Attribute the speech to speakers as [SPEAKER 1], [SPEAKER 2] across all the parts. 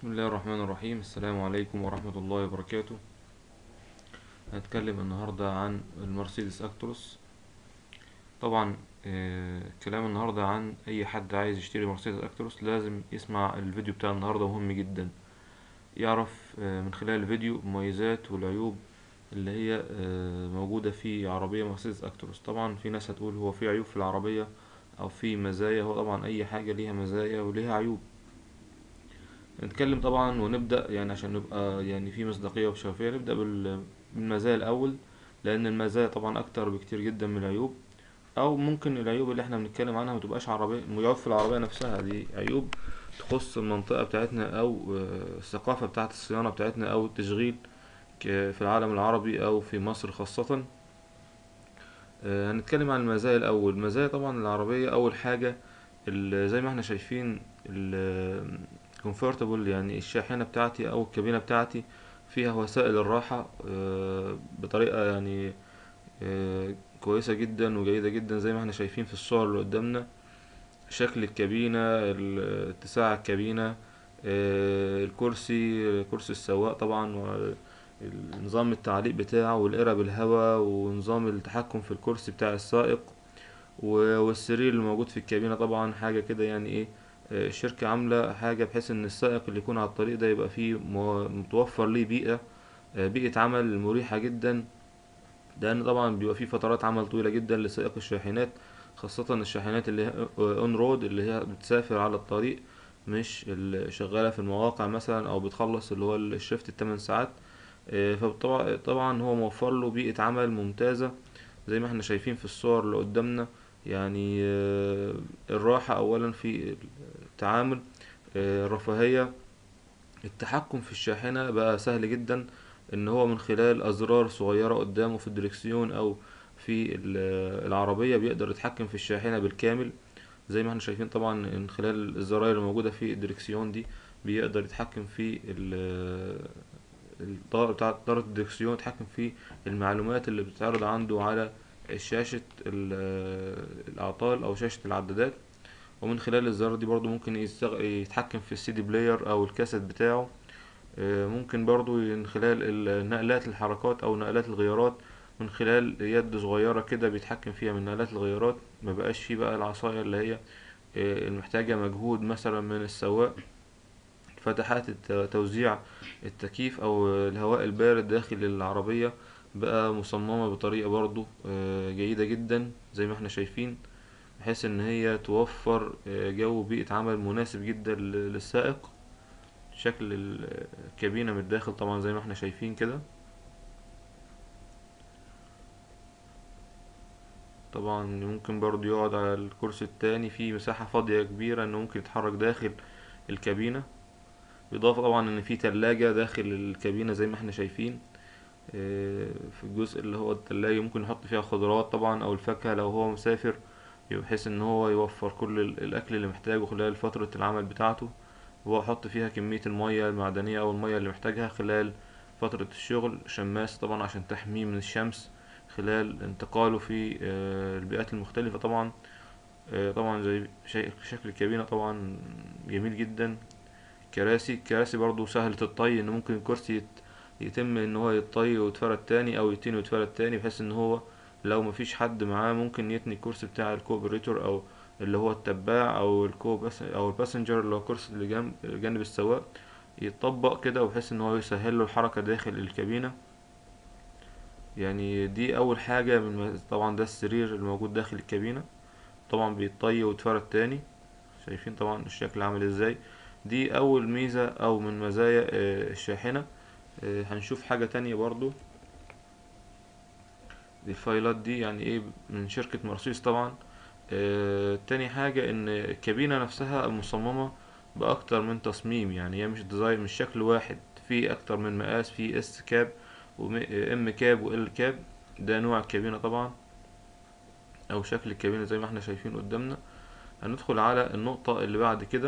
[SPEAKER 1] بسم الله الرحمن الرحيم السلام عليكم ورحمة الله وبركاته هنتكلم النهاردة عن المرسيدس أكتروس طبعا آه، كلام النهاردة عن أي حد عايز يشتري مرسيدس أكتروس لازم يسمع الفيديو بتاع النهاردة مهم جدا يعرف آه، من خلال الفيديو المميزات والعيوب اللي هي آه، موجودة في عربية مرسيدس أكتروس طبعا في ناس هتقول هو في عيوب في العربية أو في مزايا هو طبعا أي حاجة ليها مزايا وليها عيوب نتكلم طبعا ونبدأ يعني عشان نبقى يعني في مصداقية وشفافية نبدأ بال- بالمزايا الأول لأن المزايا طبعا أكتر بكتير جدا من العيوب أو ممكن العيوب اللي احنا بنتكلم عنها متبقاش عربية عيوب في العربية نفسها دي عيوب تخص المنطقة بتاعتنا أو آه، الثقافة بتاعت الصيانة بتاعتنا أو التشغيل ك- في العالم العربي أو في مصر خاصة آه، هنتكلم عن المزايا الأول مزايا طبعا العربية أول حاجة ال- زي ما احنا شايفين الكومفورتابل يعني الشاحنة بتاعتي أو الكابينة بتاعتي فيها وسائل الراحة آه، بطريقة يعني آه، كويسة جدا وجيدة جدا زي ما احنا شايفين في الصور اللي قدامنا شكل الكابينة ال- اتساع الكابينة آه، الكرسي كرسي السواق طبعا نظام التعليق بتاعه والقرب الهواء ونظام التحكم في الكرسي بتاع السائق و- والسرير اللي موجود في الكابينة طبعا حاجة كده يعني ايه آه، الشركة عاملة حاجة بحيث ان السائق اللي يكون على الطريق ده يبقى فيه مو- متوفر ليه بيئة آه، بيئة عمل مريحة جدا لأن طبعا بيبقى فيه فترات عمل طويلة جدا لسائق الشاحنات خاصة الشاحنات اللي هي اون رود اللي هي بتسافر على الطريق مش اللي شغالة في المواقع مثلا أو بتخلص اللي هو الشيفت التمن ساعات آه، فطبعا طبعا هو موفر له بيئة عمل ممتازة زي ما احنا شايفين في الصور اللي قدامنا يعني آه، الراحة أولا في التعامل آه، الرفاهية التحكم في الشاحنة بقى سهل جدا ان هو من خلال ازرار صغيرة قدامه في الدركسيون او في ال- العربية بيقدر يتحكم في الشاحنة بالكامل زي ما احنا شايفين طبعا من خلال الزراير الموجودة في الدركسيون دي بيقدر يتحكم في ال- الدار بتاع دارة الدركسيون يتحكم في المعلومات اللي بتتعرض عنده على شاشة ال- الأعطال أو شاشة العدادات ومن خلال الزرار دي برضو ممكن يستغ... يتحكم في السي دي بلاير أو الكاسيت بتاعه آه، ممكن برضو من خلال ال- نقلات الحركات او نقلات الغيارات من خلال يد صغيرة كده بيتحكم فيها من نقلات الغيارات ما بقاش فيه بقى العصاية اللي هي آه، المحتاجة مجهود مثلا من السواق فتحات الت- توزيع التكييف او الهواء البارد داخل العربية بقى مصممة بطريقة برضو آه، جيدة جدا زي ما احنا شايفين بحيث ان هي توفر آه، جو بيئة عمل مناسب جدا لل- للسائق شكل ال- الكابينة من الداخل طبعا زي ما احنا شايفين كده طبعا ممكن برضو يقعد على الكرسي التاني في مساحة فاضية كبيرة انه ممكن يتحرك داخل الكابينة بالإضافة طبعا ان في تلاجة داخل الكابينة زي ما احنا شايفين اه، في الجزء اللي هو التلاجة ممكن يحط فيها خضروات طبعا او الفاكهة لو هو مسافر بحيث ان هو يوفر كل ال- الاكل اللي محتاجه خلال فترة العمل بتاعته وأحط فيها كمية المية المعدنية أو المية اللي محتاجها خلال فترة الشغل شماس طبعا عشان تحميه من الشمس خلال انتقاله في آه، البيئات المختلفة طبعا آه، طبعا زي شيء- شكل الكابينة طبعا جميل جدا كراسي الكراسي برضو سهلة الطي ان ممكن الكرسي يت- يتم ان هو يتطي ويتفرد تاني او يتني ويتفرد تاني بحيث ان هو لو مفيش حد معاه ممكن يتني الكرسي بتاع الكوبريتور او اللي هو التباع او الكو بس او الباسنجر اللي هو الكرسي اللي جنب جانب السواق يتطبق كده بحيث ان هو يسهل له الحركة داخل الكابينة يعني دي اول حاجة من مز- طبعا ده السرير الموجود داخل الكابينة طبعا بيتطي ويتفرد تاني شايفين طبعا الشكل عامل ازاي دي اول ميزة او من مزايا آه، الشاحنة آه، هنشوف حاجة تانية برضو دي الفايلات دي يعني ايه من شركة مرسيدس طبعا آه، تاني حاجة ان الكابينة نفسها مصممة بأكتر من تصميم يعني هي مش ديزاين مش شكل واحد في أكتر من مقاس في اس كاب وام كاب وال كاب ده نوع الكابينة طبعا أو شكل الكابينة زي ما احنا شايفين قدامنا هندخل على النقطة اللي بعد كده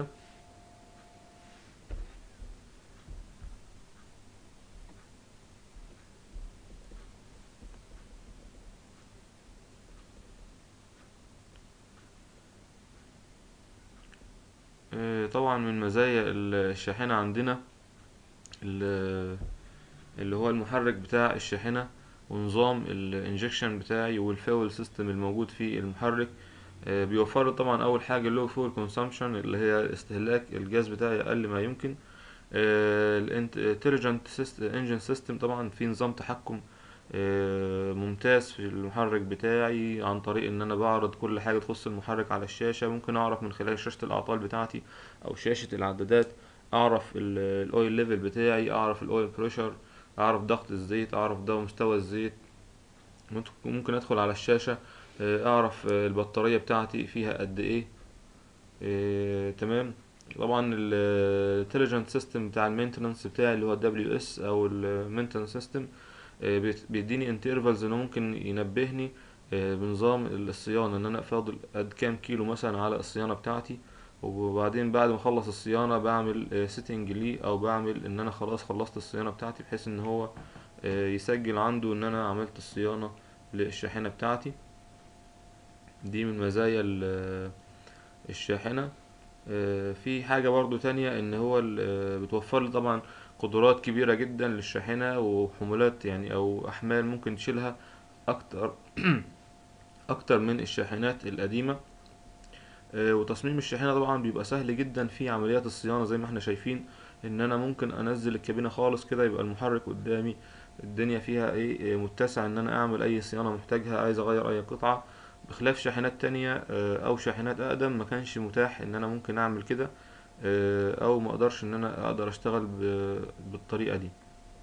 [SPEAKER 1] آه، طبعا من مزايا الشاحنة عندنا ال- اللي هو المحرك بتاع الشاحنة ونظام الانجكشن بتاعي والفاول سيستم الموجود في المحرك آه، بيوفر لي طبعا اول حاجه اللو فول كونسامشن اللي هي استهلاك الجاز بتاعي اقل ما يمكن الانتليجنت انجن سيستم طبعا في نظام تحكم آه، ممتاز في المحرك بتاعي عن طريق ان انا بعرض كل حاجه تخص المحرك على الشاشه ممكن اعرف من خلال شاشه الاعطال بتاعتي او شاشه العدادات اعرف الاويل ليفل بتاعي اعرف الاويل بريشر اعرف ضغط الزيت اعرف ده مستوى الزيت ممكن ممكن ادخل على الشاشه آه، اعرف آه، البطاريه بتاعتي فيها قد ايه آه، تمام طبعا الانتليجنت سيستم بتاع المينتنانس بتاعي اللي هو الدبليو اس او المينتنانس سيستم بيديني انترفالز انه ممكن ينبهني آه، بنظام الصيانه ان انا فاضل قد كام كيلو مثلا على الصيانه بتاعتي وبعدين بعد ما اخلص الصيانه بعمل سيتنج ليه او بعمل ان انا خلاص خلصت الصيانه بتاعتي بحيث ان هو آه، يسجل عنده ان انا عملت الصيانه للشاحنه بتاعتي دي من مزايا ال- الشاحنة آه، في حاجة برضو تانية ان هو ال- آه، بتوفر لي طبعا قدرات كبيرة جدا للشاحنة وحمولات يعني او احمال ممكن تشيلها اكتر اكتر من الشاحنات القديمة آه، وتصميم الشاحنة طبعا بيبقى سهل جدا في عمليات الصيانة زي ما احنا شايفين ان انا ممكن انزل الكابينة خالص كده يبقى المحرك قدامي الدنيا فيها ايه آه، متسع ان انا اعمل اي صيانة محتاجها عايز اغير اي قطعة بخلاف شاحنات تانية آه، او شاحنات اقدم ما كانش متاح ان انا ممكن اعمل كده آه، او ما اقدرش ان انا اقدر اشتغل ب- بالطريقة دي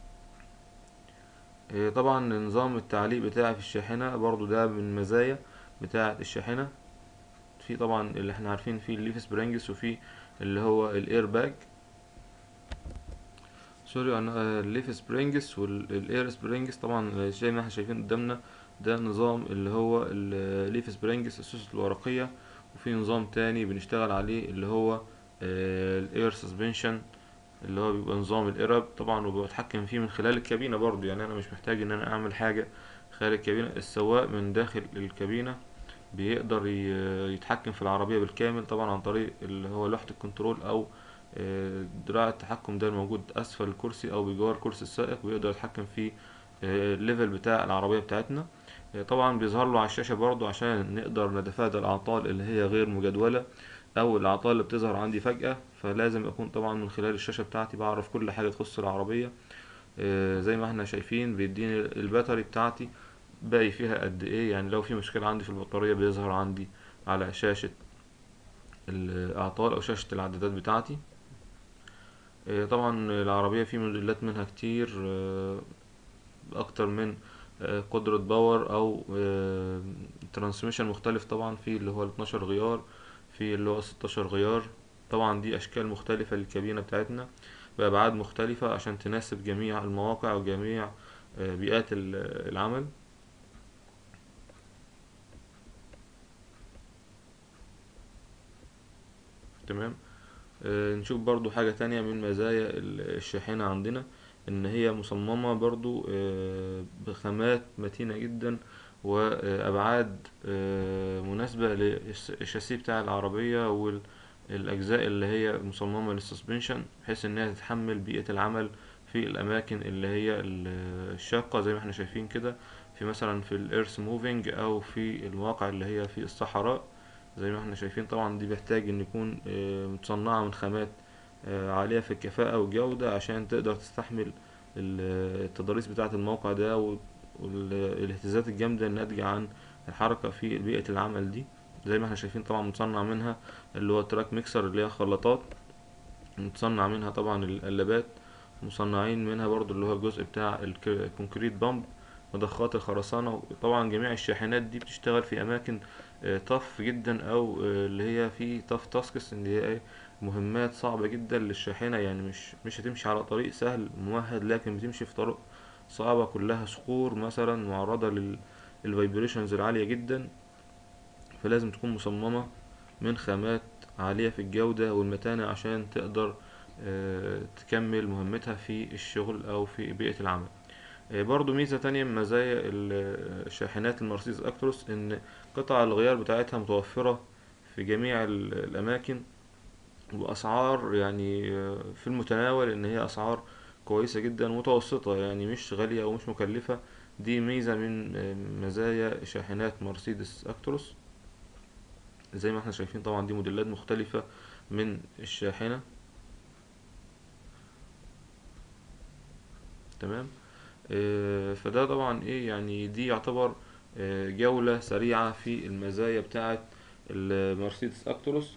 [SPEAKER 1] آه، طبعا نظام التعليق بتاعي في الشاحنة برضو ده من مزايا بتاعة الشاحنة في طبعا اللي احنا عارفين فيه الليف سبرينجز وفي اللي هو الاير باج سوري انا الليف سبرينجز والاير سبرينجز طبعا زي ما احنا شايفين قدامنا ده نظام اللي هو الليف سبرينجز السوس الورقية وفي نظام تاني بنشتغل عليه اللي هو الاير سسبنشن اللي هو بيبقى نظام الإرب طبعا وبتحكم فيه من خلال الكابينة برضو يعني أنا مش محتاج إن أنا أعمل حاجة خارج الكابينة السواق من داخل الكابينة بيقدر ي- يتحكم في العربية بالكامل طبعا عن طريق اللي هو لوحة الكنترول أو آه، دراع التحكم ده الموجود أسفل الكرسي أو بجوار كرسي السائق ويقدر يتحكم في آه، الليفل بتاع العربية بتاعتنا آه، طبعا بيظهر له على الشاشة برضو عشان نقدر نتفادى الأعطال اللي هي غير مجدولة أو الأعطال اللي بتظهر عندي فجأة فلازم أكون طبعا من خلال الشاشة بتاعتي بعرف كل حاجة تخص العربية آه، زي ما احنا شايفين بيديني الباتري بتاعتي باقي فيها قد ايه يعني لو في مشكلة عندي في البطارية بيظهر عندي على شاشة الأعطال أو شاشة العدادات بتاعتي آه، طبعا العربية في موديلات منها كتير آه، أكتر من آه، قدرة باور أو ترانسميشن مختلف طبعا في اللي هو 12 غيار في اللي هو 16 غيار طبعا دي أشكال مختلفة للكابينة بتاعتنا بأبعاد مختلفة عشان تناسب جميع المواقع وجميع آه، بيئات ال- العمل تمام آه، نشوف برضو حاجة تانية من مزايا ال- الشاحنة عندنا ان هي مصممة برضو آه، بخامات متينة جدا وابعاد آه، مناسبة للشاسيه بتاع العربية والاجزاء اللي هي مصممة للسسبنشن بحيث انها تتحمل بيئة العمل في الاماكن اللي هي ال- الشاقة زي ما احنا شايفين كده في مثلا في الارث موفينج او في المواقع اللي هي في الصحراء زي ما احنا شايفين طبعا دي بيحتاج ان يكون آه، متصنعة من خامات آه، عالية في الكفاءة والجودة عشان تقدر تستحمل ال- التضاريس بتاعة الموقع ده وال- والاهتزازات الجامدة الناتجة عن الحركة في بيئة العمل دي زي ما احنا شايفين طبعا متصنع منها اللي هو تراك ميكسر اللي هي خلاطات متصنع منها طبعا القلابات مصنعين منها برضو اللي هو الجزء بتاع الك- الكونكريت بامب مضخات الخرسانة طبعا جميع الشاحنات دي بتشتغل في أماكن آه، طف جدا أو آه، اللي هي في طف تاسكس اللي هي إيه، مهمات صعبة جدا للشاحنة يعني مش مش هتمشي على طريق سهل ممهد لكن بتمشي في طرق صعبة كلها صخور مثلا معرضة للفايبريشنز العالية جدا فلازم تكون مصممة من خامات عالية في الجودة والمتانة عشان تقدر آه، تكمل مهمتها في الشغل أو في بيئة العمل آه، برضو ميزة تانية من مزايا ال- الشاحنات المرسيدس أكتروس إن قطع الغيار بتاعتها متوفرة في جميع ال- الأماكن وبأسعار يعني في المتناول إن هي أسعار كويسة جدا متوسطة يعني مش غالية أو مش مكلفة دي ميزة من مزايا شاحنات مرسيدس أكتروس زي ما احنا شايفين طبعا دي موديلات مختلفة من الشاحنة تمام آه، فده طبعا ايه يعني دي يعتبر آه، جولة سريعة في المزايا بتاعة المرسيدس أكتروس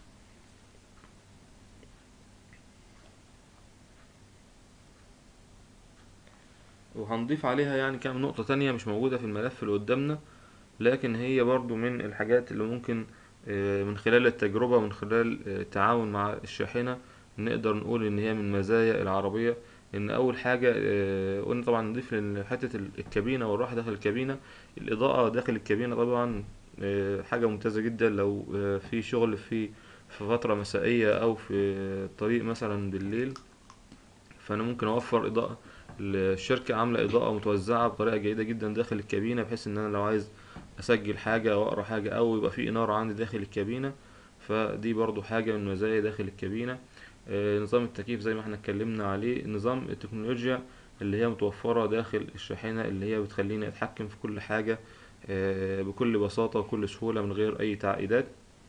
[SPEAKER 1] وهنضيف عليها يعني كام نقطة تانية مش موجودة في الملف اللي قدامنا لكن هي برضو من الحاجات اللي ممكن آه، من خلال التجربة من خلال آه، التعاون مع الشاحنة نقدر نقول إن هي من مزايا العربية إن أول حاجة آه، قلنا طبعا نضيف لحتة الكابينة والراحة داخل الكابينة الإضاءة داخل الكابينة طبعا آه، حاجة ممتازة جدا لو آه، في شغل في في فترة مسائية أو في طريق مثلا بالليل فأنا ممكن أوفر إضاءة الشركة عاملة إضاءة متوزعة بطريقة جيدة جدا داخل الكابينة بحيث إن أنا لو عايز أسجل حاجة أو أقرأ حاجة أو يبقى في إنارة عندي داخل الكابينة فدي برضو حاجة من مزايا داخل الكابينة آه، نظام التكييف زي ما احنا اتكلمنا عليه نظام التكنولوجيا اللي هي متوفرة داخل الشاحنة اللي هي بتخليني أتحكم في كل حاجة آه، بكل بساطة وكل سهولة من غير أي تعقيدات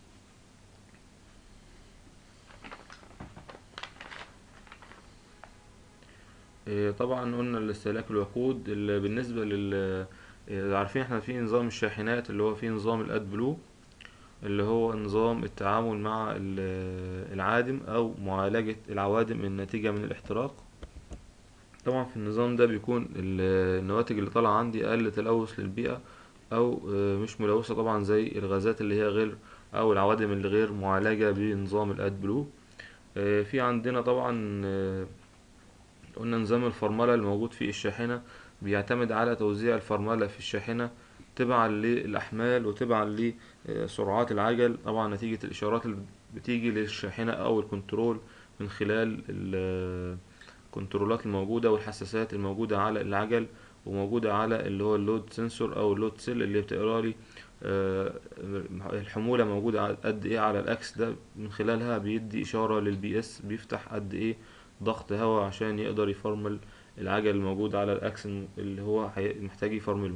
[SPEAKER 1] آه، طبعا قلنا الاستهلاك الوقود اللي بالنسبة لل آه، عارفين احنا في نظام الشاحنات اللي هو في نظام الاد بلو اللي هو نظام التعامل مع ال- العادم او معالجة العوادم الناتجة من الاحتراق طبعا في النظام ده بيكون ال- النواتج اللي طالعة عندي اقل تلوث للبيئة او آه، مش ملوثة طبعا زي الغازات اللي هي غير او العوادم اللي غير معالجة بنظام الاد بلو آه، في عندنا طبعا آه، قلنا نظام الفرملة الموجود في الشاحنة بيعتمد على توزيع الفرملة في الشاحنة تبعا للأحمال وتبعا لسرعات العجل طبعا نتيجة الإشارات اللي بتيجي للشاحنة أو الكنترول من خلال ال- الكنترولات الموجودة والحساسات الموجودة على العجل وموجودة على اللي هو اللود سنسور أو اللود سيل اللي بتقرا لي آه، الحمولة موجودة على- قد إيه على الأكس ده من خلالها بيدي إشارة للبي إس بيفتح قد إيه ضغط هواء عشان يقدر يفرمل العجل الموجود على الأكس اللي هو حي- محتاج يفرمله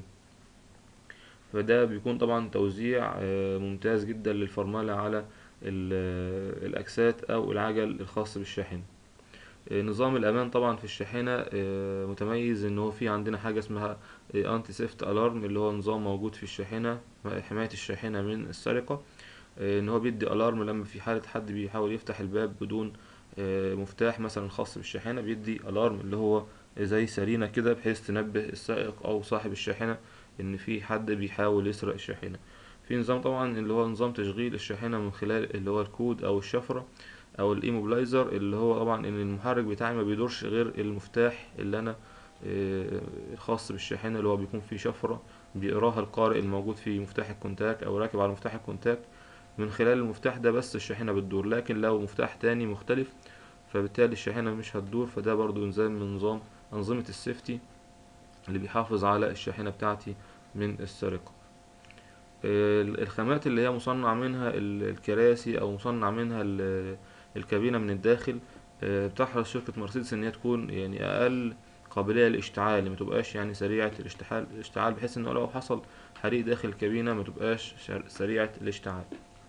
[SPEAKER 1] فده بيكون طبعا توزيع آه، ممتاز جدا للفرملة على ال- الأكسات أو العجل الخاص بالشاحنة آه، نظام الأمان طبعا في الشاحنة آه، متميز إن هو في عندنا حاجة اسمها أنتي سيفت ألارم اللي هو نظام موجود في الشاحنة حماية الشاحنة من السرقة آه، إن هو بيدي ألارم لما في حالة حد بيحاول يفتح الباب بدون آه، مفتاح مثلا خاص بالشاحنة بيدي ألارم اللي هو زي سرينة كده بحيث تنبه السائق أو صاحب الشاحنة إن في حد بيحاول يسرق الشاحنة في نظام طبعا اللي هو نظام تشغيل الشاحنة من خلال اللي هو الكود أو الشفرة أو الإيموبلايزر اللي هو طبعا إن المحرك بتاعي ما بيدورش غير المفتاح اللي أنا آه، الخاص بالشاحنة اللي هو بيكون فيه شفرة بيقراها القارئ الموجود في مفتاح الكونتاك أو راكب على مفتاح الكونتاك من خلال المفتاح ده بس الشاحنة بتدور لكن لو مفتاح تاني مختلف فبالتالي الشاحنة مش هتدور فده برضو نظام من نظام أنظمة السيفتي اللي بيحافظ على الشاحنة بتاعتي من السرقة آه، الخامات اللي هي مصنع منها ال- الكراسي أو مصنع منها ال- الكابينة من الداخل آه، بتحرص شركة مرسيدس إن هي تكون يعني أقل قابلية للاشتعال ما تبقاش يعني سريعة الاشتعال الاشتعال بحيث إنه لو حصل حريق داخل الكابينة ما تبقاش شر- سريعة الاشتعال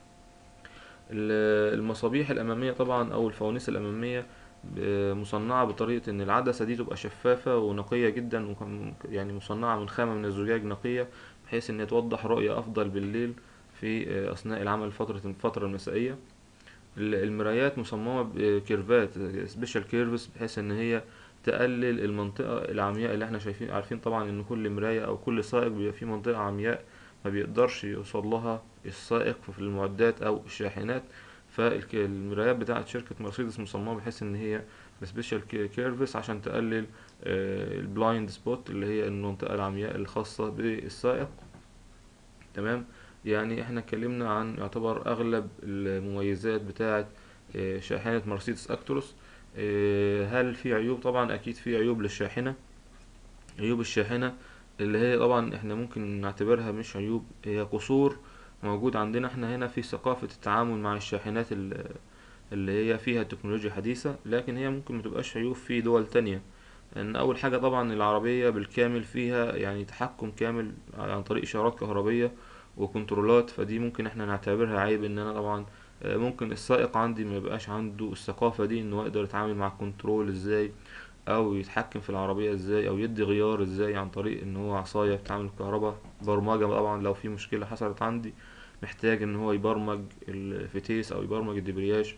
[SPEAKER 1] ال- المصابيح الأمامية طبعا أو الفوانيس الأمامية ب- مصنعة بطريقة إن العدسة دي تبقى شفافة ونقية جدا وكم- يعني مصنعة من خامة من الزجاج نقية بحيث إن هي توضح رؤية أفضل بالليل في آه، أثناء العمل فترة الفترة المسائية ال- المرايات مصممة بكيرفات سبيشال كيرفز بحيث إن هي تقلل المنطقة العمياء اللي احنا شايفين عارفين طبعا إن كل مراية أو كل سائق بيبقى فيه منطقة عمياء ما بيقدرش يوصل لها السائق في المعدات أو الشاحنات فالمرايات بتاعت شركة مرسيدس مصممة بحيث إن هي سبيشال كيرفس عشان تقلل البلايند سبوت اللي هي المنطقة العمياء الخاصة بالسائق تمام يعني احنا اتكلمنا عن يعتبر اغلب المميزات بتاعة آه، شاحنة مرسيدس اكتروس آه، هل في عيوب طبعا اكيد في عيوب للشاحنة عيوب الشاحنة اللي هي طبعا احنا ممكن نعتبرها مش عيوب هي قصور موجود عندنا احنا هنا في ثقافة التعامل مع الشاحنات ال- اللي هي فيها تكنولوجيا حديثة لكن هي ممكن متبقاش عيوب في دول تانية ان اول حاجة طبعا العربية بالكامل فيها يعني تحكم كامل عن طريق اشارات كهربية وكنترولات فدي ممكن احنا نعتبرها عيب ان انا طبعا آه، ممكن السائق عندي ما يبقاش عنده الثقافة دي انه يقدر يتعامل مع الكنترول ازاي او يتحكم في العربية ازاي او يدي غيار ازاي عن طريق ان هو عصاية بتعمل الكهرباء برمجة طبعا لو في مشكلة حصلت عندي محتاج ان هو يبرمج الفتيس او يبرمج الدبرياج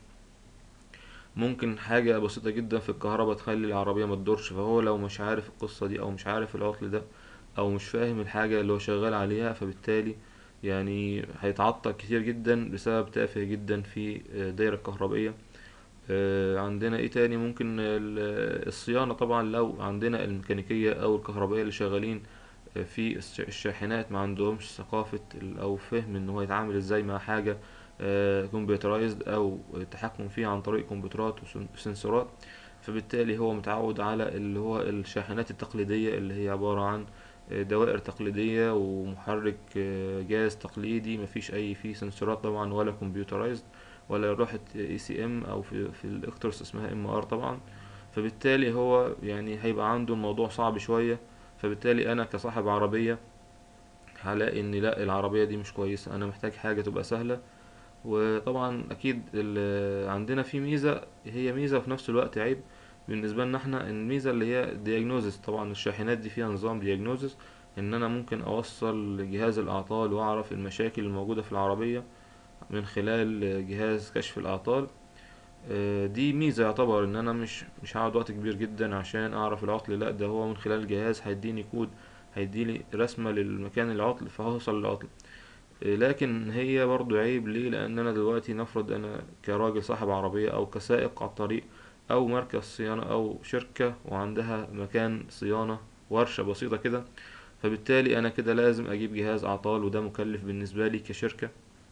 [SPEAKER 1] ممكن حاجة بسيطة جدا في الكهرباء تخلي العربية ما تدورش فهو لو مش عارف القصة دي او مش عارف العطل ده او مش فاهم الحاجة اللي هو شغال عليها فبالتالي يعني هيتعطل كتير جدا بسبب تافه جدا في آه، دايرة كهربائية آه، عندنا ايه تاني ممكن ال- الصيانة طبعا لو عندنا الميكانيكية او الكهربائية اللي شغالين آه، في الش- الشاحنات ما عندهمش ثقافة ال- او فهم ان هو يتعامل ازاي مع حاجة كمبيوترايزد او التحكم فيها عن طريق كمبيوترات وسن- وسنسورات فبالتالي هو متعود على اللي هو الشاحنات التقليدية اللي هي عبارة عن آه، دوائر تقليدية ومحرك آه، جاز تقليدي مفيش اي فيه سنسورات طبعا ولا كمبيوترايزد ولا لوحة اي سي ام او في في الاكترس اسمها ام ار طبعا فبالتالي هو يعني هيبقى عنده الموضوع صعب شوية فبالتالي انا كصاحب عربية هلاقي ان لا العربية دي مش كويسة انا محتاج حاجة تبقى سهلة وطبعا اكيد ال- عندنا في ميزة هي ميزة وفي نفس الوقت عيب بالنسبة لنا احنا الميزة اللي هي دياجنوزس طبعا الشاحنات دي فيها نظام دياجنوزس ان انا ممكن اوصل جهاز الاعطال واعرف المشاكل الموجودة في العربية من خلال جهاز كشف الاعطال آه، دي ميزة يعتبر ان انا مش مش هقعد وقت كبير جدا عشان اعرف العطل لا ده هو من خلال الجهاز هيديني كود هيديلي رسمة للمكان العطل فهوصل للعطل آه، لكن هي برضو عيب ليه لان انا دلوقتي نفرض انا كراجل صاحب عربية او كسائق على الطريق او مركز صيانة او شركة وعندها مكان صيانة ورشة بسيطة كده فبالتالي انا كده لازم اجيب جهاز اعطال وده مكلف بالنسبة لي كشركة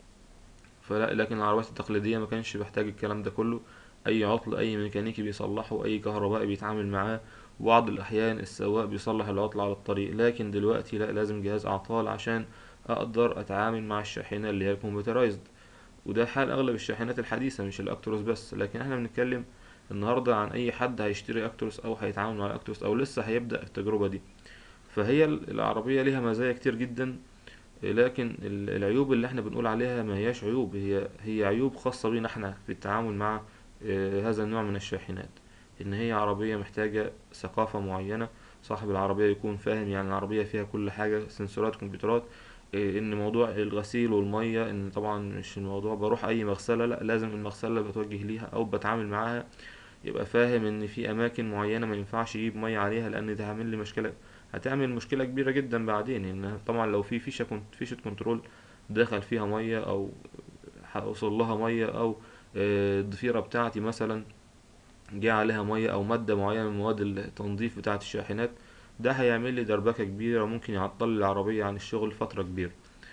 [SPEAKER 1] فلا لكن العربيات التقليدية ما كانش بيحتاج الكلام ده كله اي عطل اي ميكانيكي بيصلحه اي كهربائي بيتعامل معاه وبعض الاحيان السواق بيصلح العطل على الطريق لكن دلوقتي لا لازم جهاز اعطال عشان اقدر اتعامل مع الشاحنة اللي هي الكمبيوترايزد وده حال اغلب الشاحنات الحديثة مش الاكتروس بس لكن احنا بنتكلم النهاردة عن اي حد هيشتري اكتروس او هيتعامل مع الاكتروس او لسه هيبدأ التجربة دي فهي ال- العربية ليها مزايا كتير جدا لكن ال- العيوب اللي احنا بنقول عليها ما هياش عيوب هي هي عيوب خاصة بينا احنا في التعامل مع آه، هذا النوع من الشاحنات ان هي عربية محتاجة ثقافة معينة صاحب العربية يكون فاهم يعني العربية فيها كل حاجة سنسورات كمبيوترات آه، ان موضوع الغسيل والمية ان طبعا مش الموضوع بروح اي مغسلة لا لازم المغسلة بتوجه ليها او بتعامل معاها يبقى فاهم ان في اماكن معينة ما ينفعش يجيب مية عليها لان ده هعمل لي مشكلة هتعمل مشكلة كبيرة جدا بعدين ان طبعا لو في فيشة كنت فيشة كنترول دخل فيها مية او هوصل لها مية او آه، الضفيرة بتاعتي مثلا جه عليها مية او مادة معينة من مواد التنظيف بتاعة الشاحنات ده هيعمل لي دربكة كبيرة وممكن يعطل لي العربية عن الشغل فترة كبيرة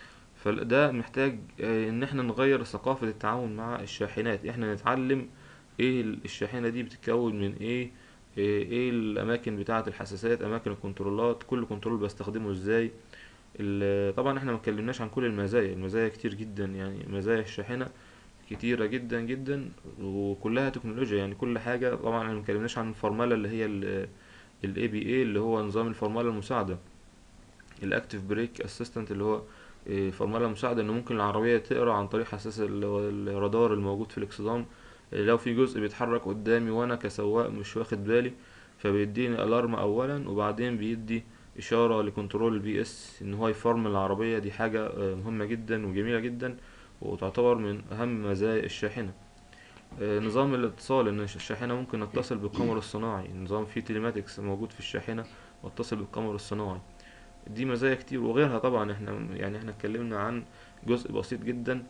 [SPEAKER 1] فده محتاج آه، ان احنا نغير ثقافة التعامل مع الشاحنات احنا نتعلم ايه ال- الشاحنة دي بتتكون من ايه ايه إيه الاماكن بتاعة الحساسات اماكن الكنترولات كل كنترول بستخدمه ازاي ال- طبعا احنا ما اتكلمناش عن كل المزايا المزايا كتير جدا يعني مزايا الشاحنة كتيرة جدا جدا وكلها تكنولوجيا يعني كل حاجة طبعا احنا ما اتكلمناش عن الفرملة اللي هي الاي بي اي اللي هو نظام الفرملة المساعدة الاكتيف بريك اسيستنت اللي هو إيه، فرملة مساعدة ان ممكن العربية تقرا عن طريق حساس ال- الرادار الموجود في الاكسدام إيه، لو في جزء بيتحرك قدامي وانا كسواق مش واخد بالي فبيديني الارم اولا وبعدين بيدي اشارة لكنترول البي اس ان هو يفرمل العربية دي حاجة آه، مهمة جدا وجميلة جدا وتعتبر من اهم مزايا الشاحنة آه، نظام الاتصال ان الشاحنة ممكن اتصل بالقمر الصناعي نظام فيه تيليماتكس موجود في الشاحنة واتصل بالقمر الصناعي دي مزايا كتير وغيرها طبعا احنا يعني احنا اتكلمنا عن جزء بسيط جدا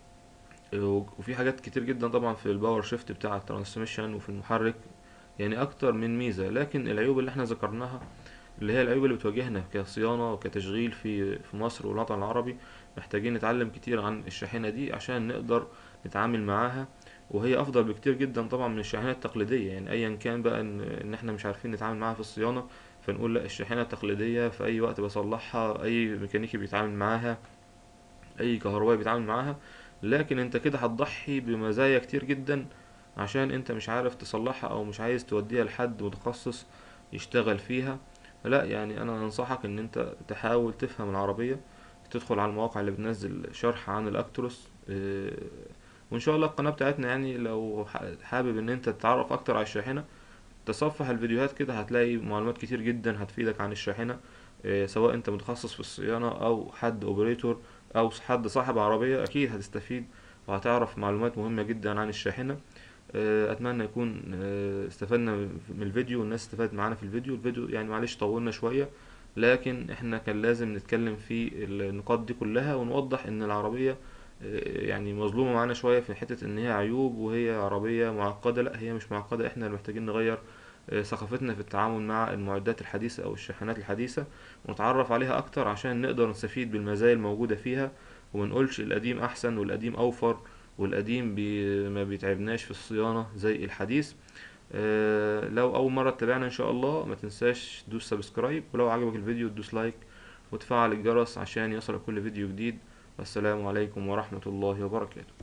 [SPEAKER 1] اه، وفي حاجات كتير جدا طبعا في الباور شيفت بتاع الترانسميشن وفي المحرك يعني اكتر من ميزة لكن العيوب اللي احنا ذكرناها اللي هي العيوب اللي بتواجهنا كصيانة وكتشغيل في في مصر والوطن العربي محتاجين نتعلم كتير عن الشاحنة دي عشان نقدر نتعامل معاها وهي افضل بكتير جدا طبعا من الشاحنات التقليدية يعني ايا كان بقى ان ان احنا مش عارفين نتعامل معاها في الصيانة فنقول لا الشاحنة التقليدية في أي وقت بصلحها أي ميكانيكي بيتعامل معاها أي كهربائي بيتعامل معاها لكن أنت كده هتضحي بمزايا كتير جدا عشان انت مش عارف تصلحها او مش عايز توديها لحد متخصص يشتغل فيها لا يعني انا انصحك ان انت تحاول تفهم العربية تدخل على المواقع اللي بتنزل شرح عن الاكتروس اه، وان شاء الله القناة بتاعتنا يعني لو ح- حابب ان انت تتعرف اكتر على الشاحنة تصفح الفيديوهات كده هتلاقي معلومات كتير جدا هتفيدك عن الشاحنة اه، سواء انت متخصص في الصيانة او حد اوبريتور او حد صاحب عربية اكيد هتستفيد وهتعرف معلومات مهمة جدا عن الشاحنة آه، اتمنى يكون آه، استفدنا من الفيديو والناس استفادت معانا في الفيديو الفيديو يعني معلش طولنا شوية لكن احنا كان لازم نتكلم في النقاط دي كلها ونوضح ان العربية آه، يعني مظلومة معانا شوية في حتة ان هي عيوب وهي عربية معقدة لا هي مش معقدة احنا اللي محتاجين نغير آه، ثقافتنا في التعامل مع المعدات الحديثة او الشاحنات الحديثة ونتعرف عليها اكتر عشان نقدر نستفيد بالمزايا الموجودة فيها ومنقولش القديم احسن والقديم اوفر والقديم بي ما بيتعبناش في الصيانة زي الحديث آه لو أول مرة تتابعنا إن شاء الله ما تنساش تدوس سبسكرايب ولو عجبك الفيديو تدوس لايك وتفعل الجرس عشان يصلك كل فيديو جديد والسلام عليكم ورحمة الله وبركاته